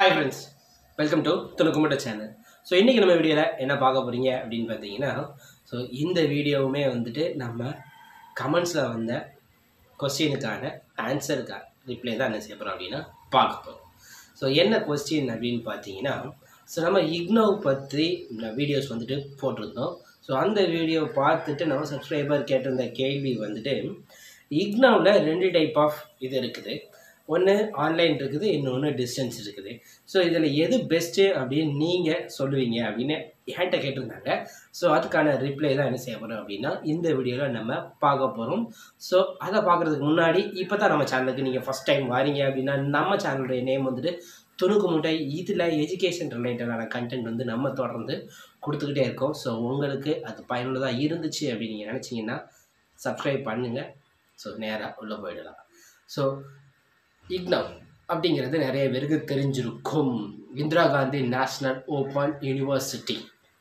hi friends welcome to Thunukkumutta channel so இன்றைக்கி நம்ம வீடியோவில் என்ன பார்க்க போகிறீங்க அப்படின்னு பார்த்தீங்கன்னா ஸோ இந்த வீடியோவுமே வந்துட்டு நம்ம கமெண்ட்ஸில் வந்த கொஸ்டினுக்கான ஆன்சருக்கான ரிப்ளை தான் என்ன செய்ய போகிறோம் அப்படின்னா பார்க்க போகிறோம் ஸோ என்ன கொஸ்டின் அப்படின்னு பார்த்தீங்கன்னா ஸோ நம்ம இக்னோ பற்றி வீடியோஸ் வந்துட்டு போட்டிருந்தோம் ஸோ அந்த வீடியோ பார்த்துட்டு நம்ம சப்ஸ்கிரைபர் கேட்டிருந்த கேள்வி வந்துட்டு இக்னோவில் ரெண்டு டைப் ஆஃப் இது இருக்குது ஒன்று ஆன்லைன் இருக்குது இன்னொன்று டிஸ்டன்ஸ் இருக்குது ஸோ இதில் எது பெஸ்ட்டு அப்படின்னு நீங்கள் சொல்லுவீங்க அப்படின்னு என்கிட்ட கேட்டிருந்தாங்க ஸோ அதுக்கான ரிப்ளை தான் என்ன செய்ய போகிறோம் அப்படின்னா இந்த வீடியோவில் நம்ம பார்க்க போகிறோம் ஸோ அதை பார்க்குறதுக்கு முன்னாடி இப்போ தான் நம்ம சேனலுக்கு நீங்கள் ஃபஸ்ட் டைம் வாரீங்க அப்படின்னா நம்ம சேனலுடைய நேம் வந்துட்டு துணுக்கு முட்டை இதில் எஜுகேஷன் ரிலேட்டடான கண்டென்ட் வந்து நம்ம தொடர்ந்து கொடுத்துக்கிட்டே இருக்கோம் ஸோ உங்களுக்கு அது பயனுள்ளதாக இருந்துச்சு அப்படின்னு நீங்கள் நினச்சிங்கன்னா சப்ஸ்கிரைப் பண்ணுங்கள் ஸோ நேராக உள்ளே போயிடலாம் ஸோ இக்னவ் அப்படிங்கிறது நிறைய பேருக்கு தெரிஞ்சிருக்கும் Indira Gandhi national open university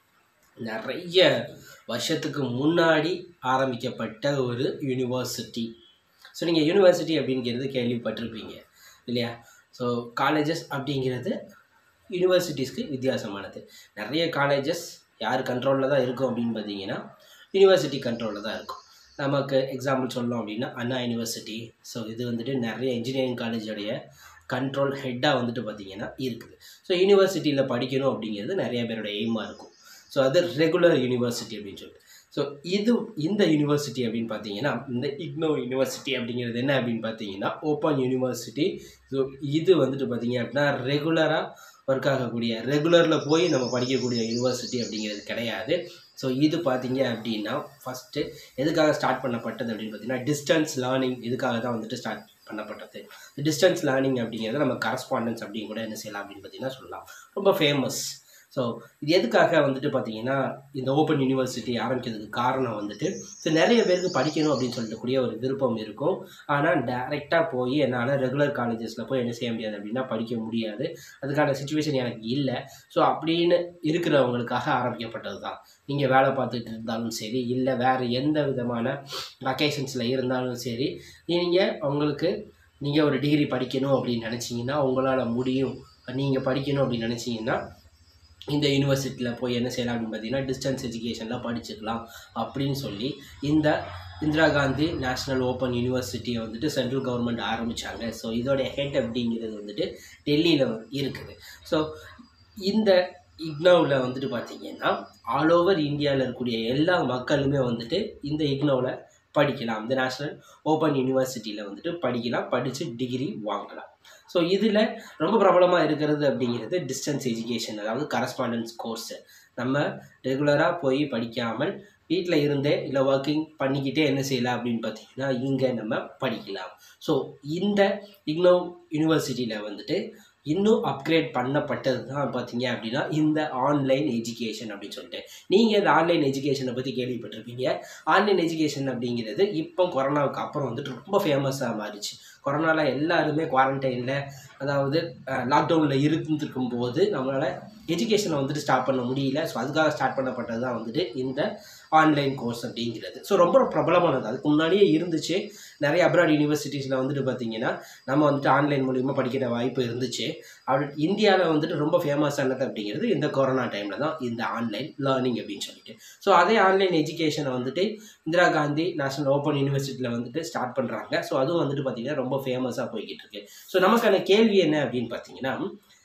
நிறைய வருஷத்துக்கு முன்னாடி ஆரம்பிக்கப்பட்ட ஒரு யூனிவர்சிட்டி ஸோ நீங்கள் யூனிவர்சிட்டி அப்படிங்கிறது கேள்விப்பட்டிருப்பீங்க இல்லையா ஸோ காலேஜஸ் அப்படிங்கிறது யூனிவர்சிட்டிஸ்க்கு வித்தியாசமானது நிறைய காலேஜஸ் யார் கண்ட்ரோலில் தான் இருக்கும் அப்படின்னு பார்த்தீங்கன்னா யூனிவர்சிட்டி கண்ட்ரோலில் தான் இருக்கும் நமக்கு எக்ஸாம்பிள் சொல்லணும் அப்படின்னா அண்ணா யூனிவர்சிட்டி ஸோ இது வந்துட்டு நிறைய இன்ஜினியரிங் காலேஜோடைய கண்ட்ரோல் ஹெட்டாக வந்துட்டு பார்த்திங்கன்னா இருக்குது ஸோ யூனிவர்சிட்டியில் படிக்கணும் அப்படிங்கிறது நிறைய பேரோட எய்மாக இருக்கும் ஸோ அது ரெகுலர் யூனிவர்சிட்டி அப்படின்னு சொல்லிட்டு ஸோ இது இந்த யூனிவர்சிட்டி அப்படின்னு பார்த்தீங்கன்னா இந்த இக்னோ யூனிவர்சிட்டி அப்படிங்கிறது என்ன அப்படின்னு பார்த்தீங்கன்னா ஓப்பன் யூனிவர்சிட்டி ஸோ இது வந்துட்டு பார்த்தீங்க அப்படின்னா ரெகுலராக ஒர்க் ஆகக்கூடிய ரெகுலரில் போய் நம்ம படிக்கக்கூடிய யூனிவர்சிட்டி அப்படிங்கிறது கிடையாது ஸோ இது பார்த்தீங்க அப்படின்னா ஃபஸ்ட்டு எதுக்காக ஸ்டார்ட் பண்ணப்பட்டது அப்படின்னு பார்த்தீங்கன்னா டிஸ்டன்ஸ் லேர்னிங் இதுக்காக தான் வந்துட்டு ஸ்டார்ட் பண்ணப்பட்டது டிஸ்டன்ஸ் லேர்னிங் அப்படிங்கிறது நம்ம கரஸ்பாண்டன்ஸ் அப்படின்னு கூட என்ன செய்யலாம் அப்படின்னு பார்த்தீங்கன்னா சொல்லலாம் ரொம்ப ஃபேமஸ் ஸோ இது எதுக்காக வந்துட்டு பார்த்தீங்கன்னா இந்த ஓப்பன் யூனிவர்சிட்டி ஆரம்பிக்கிறதுக்கு காரணம் வந்துட்டு ஸோ நிறைய பேருக்கு படிக்கணும் அப்படின்னு சொல்லிட்டு கூடிய ஒரு விருப்பம் இருக்கும் ஆனால் டேரெக்டாக போய் என்னால் ரெகுலர் காலேஜஸில் போய் என்ன செய்ய முடியாது அப்படின்னா படிக்க முடியாது அதுக்கான சுச்சுவேஷன் எனக்கு இல்லை ஸோ அப்படின்னு இருக்கிறவங்களுக்காக ஆரம்பிக்கப்பட்டது தான் நீங்கள் வேலை பார்த்துட்டு இருந்தாலும் சரி இல்லை வேறு எந்த விதமான லொக்கேஷன்ஸில் இருந்தாலும் சரி நீங்கள் உங்களுக்கு நீங்கள் ஒரு டிகிரி படிக்கணும் அப்படின்னு நினச்சிங்கன்னா உங்களால் முடியும் நீங்கள் படிக்கணும் அப்படின்னு நினச்சிங்கன்னா இந்த யூனிவர்சிட்டியில் போய் என்ன செய்யலாம் அப்படின்னு பார்த்தீங்கன்னா டிஸ்டன்ஸ் எஜுகேஷனில் படிச்சுக்கலாம் அப்படின்னு சொல்லி இந்த இந்திரா காந்தி நேஷ்னல் ஓப்பன் யூனிவர்சிட்டியை வந்துட்டு சென்ட்ரல் கவர்மெண்ட் ஆரம்பித்தாங்க ஸோ இதோடைய ஹெட் அப்படிங்கிறது வந்துட்டு டெல்லியில் இருக்குது ஸோ இந்த இக்னோவில் வந்துட்டு பார்த்தீங்கன்னா ஆல் ஓவர் இந்தியாவில் இருக்கக்கூடிய எல்லா மக்களுமே வந்துட்டு இந்த இக்னோவில் படிக்கலாம் இந்த நேஷ்னல் ஓப்பன் யூனிவர்சிட்டியில் வந்துட்டு படிக்கலாம் படித்து டிகிரி வாங்கலாம் ஸோ இதில் ரொம்ப பிரபலமாக இருக்கிறது அப்படிங்கிறது டிஸ்டன்ஸ் எஜுகேஷன் அதாவது கரஸ்பாண்டன்ஸ் கோர்ஸு நம்ம ரெகுலராக போய் படிக்காமல் வீட்டில் இருந்தே இல்லை ஒர்க்கிங் பண்ணிக்கிட்டே என்ன செய்யலாம் அப்படின்னு பார்த்தீங்கன்னா இங்கே நம்ம படிக்கலாம் ஸோ இந்த இக்னோ யூனிவர்சிட்டியில் வந்துட்டு இன்னும் அப்கிரேட் பண்ணப்பட்டது தான் பார்த்தீங்க அப்படின்னா இந்த ஆன்லைன் எஜுகேஷன் அப்படின்னு சொல்லிட்டு நீங்கள் இந்த ஆன்லைன் எஜுகேஷனை பற்றி கேள்விப்பட்டிருப்பீங்க ஆன்லைன் எஜுகேஷன் அப்படிங்கிறது இப்போ கொரோனாவுக்கு அப்புறம் வந்துட்டு ரொம்ப ஃபேமஸாக மாறிச்சு கொரோனாவில் எல்லாருமே குவாரண்டைனில் அதாவது லாக்டவுனில் இருந்திருக்கும் போது நம்மளால் எஜுகேஷனை வந்துட்டு ஸ்டார்ட் பண்ண முடியல ஸோ அதுக்காக ஸ்டார்ட் பண்ணப்பட்டது தான் வந்துட்டு இந்த ஆன்லைன் கோர்ஸ் அப்படிங்கிறது ஸோ ரொம்ப பிரபலமானது அதுக்கு முன்னாடியே இருந்துச்சு நிறைய அப்ராட் யூனிவர்சிட்டிஸில் வந்துட்டு பார்த்தீங்கன்னா நம்ம வந்துட்டு ஆன்லைன் மூலிமா படிக்கிற வாய்ப்பு இருந்துச்சு அப்படி இந்தியாவில் வந்துட்டு ரொம்ப ஃபேமஸ் ஆனது அப்படிங்கிறது இந்த கொரோனா டைமில் தான் இந்த ஆன்லைன் லேர்னிங் அப்படின்னு சொல்லிட்டு ஸோ அதே ஆன்லைன் எஜுகேஷனை வந்துட்டு இந்திரா காந்தி நேஷனல் ஓப்பன் யூனிவர்சிட்டியில் வந்துட்டு ஸ்டார்ட் பண்ணுறாங்க ஸோ அதுவும் வந்துட்டு பார்த்திங்கன்னா ரொம்ப ஃபேமஸாக போய்கிட்டு இருக்கு ஸோ நமக்கான கேள்வி என்ன அப்படின்னு பார்த்தீங்கன்னா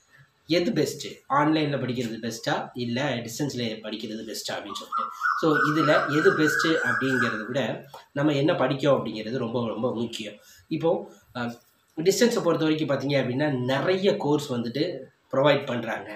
எது பெஸ்ட்டு ஆன்லைனில் படிக்கிறது பெஸ்ட்டா இல்லை டிஸ்டன்ஸில் படிக்கிறது பெஸ்ட்டா அப்படின்னு சொல்லிட்டு ஸோ இதில் எது பெஸ்ட்டு அப்படிங்கிறத விட நம்ம என்ன படிக்கோம் அப்படிங்கிறது ரொம்ப ரொம்ப முக்கியம் இப்போது டிஸ்டன்ஸை பொறுத்த வரைக்கும் பார்த்தீங்க அப்படின்னா நிறைய கோர்ஸ் வந்துட்டு ப்ரொவைட் பண்ணுறாங்க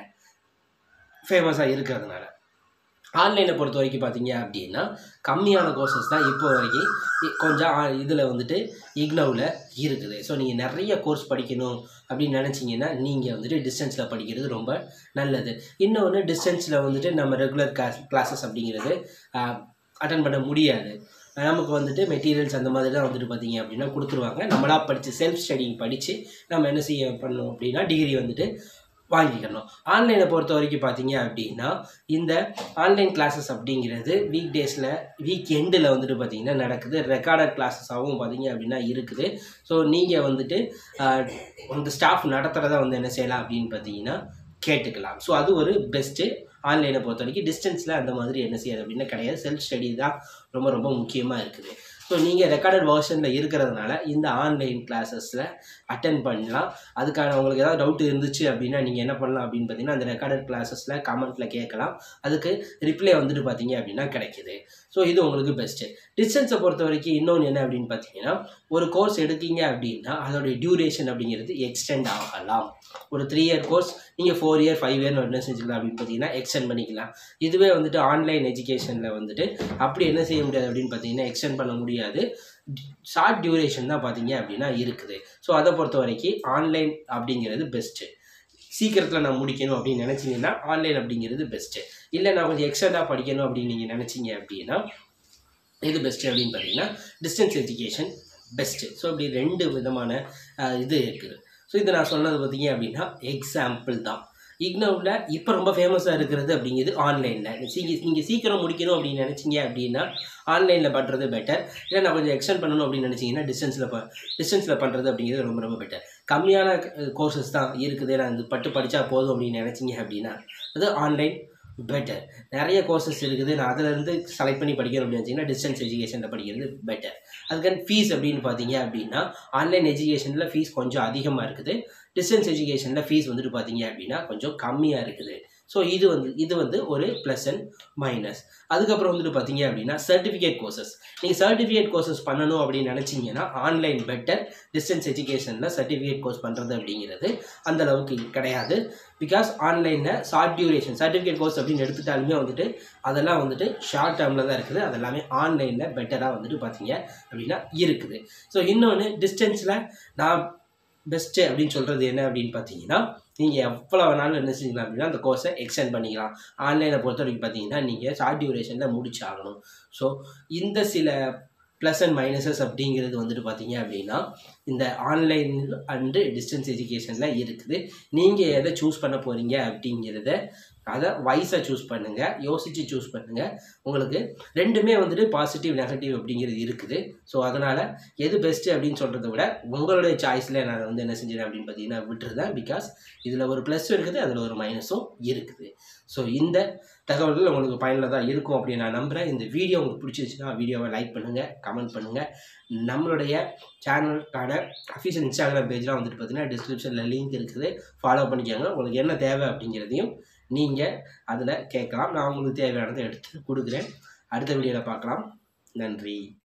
ஃபேமஸாக இருக்கிறதுனால ஆன்லைனை பொறுத்த வரைக்கும் பார்த்தீங்க அப்படின்னா கம்மியான கோர்சஸ் தான் இப்போ வரைக்கும் கொஞ்சம் இதில் வந்துட்டு இக்னோவில் இருக்குது ஸோ நீங்கள் நிறைய கோர்ஸ் படிக்கணும் அப்படின்னு நினச்சிங்கன்னா நீங்கள் வந்துட்டு டிஸ்டன்ஸில் படிக்கிறது ரொம்ப நல்லது இன்னொன்று டிஸ்டன்ஸில் வந்துட்டு நம்ம ரெகுலர் கிளாஸ் கிளாஸஸ் அப்படிங்கிறது அட்டன் பண்ண முடியாது நமக்கு வந்துட்டு மெட்டீரியல்ஸ் அந்த மாதிரி தான் வந்துட்டு பார்த்தீங்க அப்படின்னா கொடுத்துருவாங்க நம்மளாக படித்து செல்ஃப் ஸ்டடிங் படித்து நம்ம என்ன செய்ய பண்ணோம் அப்படின்னா டிகிரி வந்துட்டு வாங்கிக்கணும் ஆன்லைனை பொறுத்த வரைக்கும் பார்த்தீங்க அப்படின்னா இந்த ஆன்லைன் கிளாஸஸ் அப்படிங்கிறது வீக் டேஸில் வீக் எண்டில் வந்துட்டு பார்த்தீங்கன்னா நடக்குது ரெக்கார்டட் கிளாஸஸாகவும் பார்த்தீங்க அப்படின்னா இருக்குது ஸோ நீங்கள் வந்துட்டு ஆஹ், அந்த ஸ்டாஃப் நடத்துகிறத வந்து என்ன செய்யலாம் அப்படின்னு பார்த்தீங்கன்னா கேட்டுக்கலாம் ஸோ அது ஒரு பெஸ்ட்டு ஆன்லைனை பொறுத்த வரைக்கும் டிஸ்டன்ஸில் அந்த மாதிரி என்ன செய்யாது அப்படின்னா கிடையாது செல்ஃப் ஸ்டடி தான் ரொம்ப ரொம்ப முக்கியமாக இருக்குது ஸோ நீங்கள் ரெக்கார்டட் வெர்ஷனில் இருக்கிறதுனால இந்த ஆன்லைன் கிளாஸஸில் அட்டன் பண்ணலாம் அதுக்கான உங்களுக்கு ஏதாவது டவுட் இருந்துச்சு அப்படின்னா நீங்கள் என்ன பண்ணலாம் அப்படின்னு பார்த்தீங்கன்னா அந்த ரெக்கார்டட் கிளாஸஸில் கமெண்ட்டில் கேட்கலாம் அதுக்கு ரிப்ளை வந்துட்டு பார்த்தீங்க அப்படின்னா கிடைக்குது ஸோ இது உங்களுக்கு பெஸ்ட்டு டிஸ்டன்ஸை பொறுத்த வரைக்கும் இன்னொன்று என்ன அப்படின்னு பார்த்தீங்கன்னா ஒரு கோர்ஸ் எடுக்கீங்க அப்படின்னா அதோடைய டியூரேஷன் அப்படிங்கிறது எக்ஸ்டெண்ட் ஆகலாம் ஒரு த்ரீ இயர் கோர்ஸ் நீங்கள் ஃபோர் இயர் ஃபைவ் இயர் என்ன செஞ்சுக்கலாம் அப்படின்னு பார்த்தீங்கன்னா எக்ஸ்டெண்ட் பண்ணிக்கலாம் இதுவே வந்துட்டு ஆன்லைன் எஜுகேஷனில் வந்துட்டு அப்படி என்ன செய்ய முடியாது அப்படின்னு பார்த்தீங்கன்னா எக்ஸ்டெண்ட் பண்ண முடியாது ஷார்ட் டியூரேஷன் தான் பார்த்தீங்க அப்படின்னா இருக்குது ஸோ அதை பொறுத்த வரைக்கும் ஆன்லைன் அப்படிங்கிறது பெஸ்ட்டு சீக்கிரத்தில் நான் முடிக்கணும் அப்படின்னு நினச்சிங்கன்னா ஆன்லைன் அப்படிங்கிறது பெஸ்ட்டு இல்லை நான் கொஞ்சம் எக்ஸ்ட்ரா படிக்கணும் அப்படின்னு நீங்கள் நினச்சிங்க அப்படின்னா எது பெஸ்ட்டு அப்படின்னு பார்த்தீங்கன்னா டிஸ்டன்ஸ் எஜுகேஷன் பெஸ்ட்டு ஸோ இப்படி ரெண்டு விதமான அஹ், இது இருக்குது ஸோ இது நான் சொன்னது பார்த்தீங்க அப்படின்னா எக்ஸாம்பிள் தான் இக்னோவில் இப்போ ரொம்ப ஃபேமஸாக இருக்கிறது அப்படிங்கிறது ஆன்லைனில் சீக்கி நீங்கள் சீக்கிரம் முடிக்கணும் அப்படின்னு நினச்சிங்க அப்படின்னா ஆன்லைனில் பண்ணுறது பெட்டர் இல்லை நான் கொஞ்சம் எக்ஸ்டெண்ட் பண்ணணும் அப்படின்னு நினச்சிங்கன்னா டிஸ்டன்ஸில் ப டிஸ்டன்ஸில் பண்ணுறது அப்படிங்கிறது ரொம்ப ரொம்ப பெட்டர் கம்மியான கோர்சஸ் தான் இருக்குது நான் இது பட்டு படித்தா போதும் அப்படின்னு நினச்சிங்க அப்படின்னா அது ஆன்லைன் பெட்டர் நிறைய கோர்சஸ் இருக்குது நான் அதிலேருந்து செலக்ட் பண்ணி படிக்கணும் அப்படின்னு வச்சிங்கன்னா டிஸ்டன்ஸ் எஜுகேஷனில் படிக்கிறது பெட்டர் அதுக்கான ஃபீஸ் அப்படின்னு பார்த்தீங்க அப்படின்னா ஆன்லைன் எஜுகேஷனில் ஃபீஸ் கொஞ்சம் அதிகமாக இருக்குது டிஸ்டன்ஸ் எஜுகேஷனில் ஃபீஸ் வந்துட்டு பார்த்தீங்க அப்படின்னா கொஞ்சம் கம்மியாக இருக்குது ஸோ இது வந்து இது வந்து ஒரு ப்ளஸ் அண்ட் மைனஸ் அதுக்கப்புறம் வந்துட்டு பார்த்தீங்க அப்படின்னா சர்டிஃபிகேட் கோர்சஸ் நீங்கள் சர்டிஃபிகேட் கோர்சஸ் பண்ணணும் அப்படின்னு நினச்சிங்கன்னா ஆன்லைன் பெட்டர் டிஸ்டன்ஸ் எஜுகேஷனில் சர்டிஃபிகேட் கோர்ஸ் பண்ணுறது அப்படிங்கிறது அந்த அளவுக்கு கிடையாது பிகாஸ் ஆன்லைனில் ஷார்ட் டியூரேஷன் சர்டிஃபிகேட் கோர்ஸ் அப்படின்னு எடுத்துட்டாலுமே வந்துட்டு அதெல்லாம் வந்துட்டு ஷார்ட் டேர்மில் தான் இருக்குது அதெல்லாமே ஆன்லைனில் பெட்டராக வந்துட்டு பார்த்தீங்க அப்படின்னா இருக்குது ஸோ இன்னொன்று டிஸ்டன்ஸில் நான் பெஸ்ட்டு அப்படின்னு சொல்கிறது என்ன அப்படின்னு பார்த்தீங்கன்னா நீங்கள் எவ்வளோ வேணாலும் என்ன செஞ்சுக்கலாம் அப்படின்னா அந்த கோர்ஸை எக்ஸ்டெண்ட் பண்ணிக்கலாம் ஆன்லைனை பொறுத்த வரைக்கும் பார்த்தீங்கன்னா நீங்கள் ஷார்ட் டியூரேஷனில் முடிச்சாகணும் ஸோ இந்த சில ப்ளஸ் அண்ட் மைனஸஸ் அப்படிங்கிறது வந்துட்டு பார்த்தீங்க அப்படின்னா இந்த ஆன்லைன் அண்டு டிஸ்டன்ஸ் எஜுகேஷனில் இருக்குது நீங்கள் எதை சூஸ் பண்ண போகிறீங்க அப்படிங்கிறத அதை வைஸாக சூஸ் பண்ணுங்கள் யோசித்து சூஸ் பண்ணுங்கள் உங்களுக்கு ரெண்டுமே வந்துட்டு பாசிட்டிவ் நெகட்டிவ் அப்படிங்கிறது இருக்குது ஸோ அதனால் எது பெஸ்ட்டு அப்படின்னு சொல்கிறத விட உங்களுடைய சாய்ஸில் நான் வந்து என்ன செஞ்சேன் அப்படின்னு பார்த்தீங்கன்னா விட்டுருதேன் பிகாஸ் இதில் ஒரு ப்ளஸ் இருக்குது அதில் ஒரு மைனஸும் இருக்குது ஸோ இந்த தகவல்கள் உங்களுக்கு பயனுள்ளதாக இருக்கும் அப்படின்னு நான் நம்புகிறேன் இந்த வீடியோ உங்களுக்கு பிடிச்சிருச்சுன்னா வீடியோவை லைக் பண்ணுங்கள் கமெண்ட் பண்ணுங்கள் நம்மளுடைய சேனலுக்கான அஃபிஷியல் இன்ஸ்டாகிராம் பேஜ்லாம் வந்துட்டு பார்த்தீங்கன்னா டிஸ்கிரிப்ஷனில் லிங்க் இருக்குது ஃபாலோ பண்ணிக்கோங்க உங்களுக்கு என்ன தேவை அப்படிங்கிறதையும் நீங்கள் அதில் கேட்கலாம் நான் உங்களுக்கு தேவையானதை எடுத்து கொடுக்குறேன் அடுத்த வீடியோவில் பார்க்கலாம் நன்றி